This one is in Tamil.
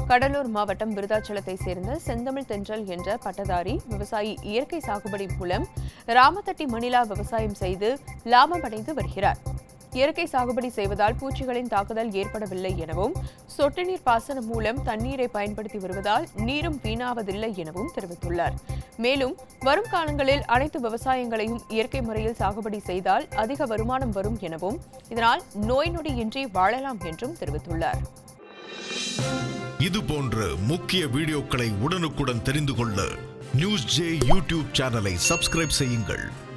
கடலூர் மாவட்டம் விருதாச்சலத்தை சேர்ந்த செந்தமிழ் தென்றல் என்ற பட்டதாரி விவசாயி இயற்கை சாகுபடி மூலம் ராமத்தட்டி மணிலா விவசாயம் செய்து லாபமடைந்து வருகிறார் இயற்கை சாகுபடி செய்வதால் பூச்சிகளின் தாக்குதல் ஏற்படவில்லை எனவும் சொட்டு நீர் பாசனம் மூலம் தண்ணீரை பயன்படுத்தி வருவதால் நீரும் வீணாவதில்லை எனவும் தெரிவித்துள்ளார் மேலும் வரும் காலங்களில் அனைத்து விவசாயங்களையும் இயற்கை முறையில் சாகுபடி செய்தால் அதிக வருமானம் வரும் எனவும் இதனால் நோய் நொடியின்றி வாழலாம் என்றும் தெரிவித்துள்ளார் இது போன்ற முக்கிய வீடியோக்களை உடனுக்குடன் தெரிந்து கொள்ள நியூஸ் ஜே யூடியூப் சேனலை சப்ஸ்கிரைப் செய்யுங்கள்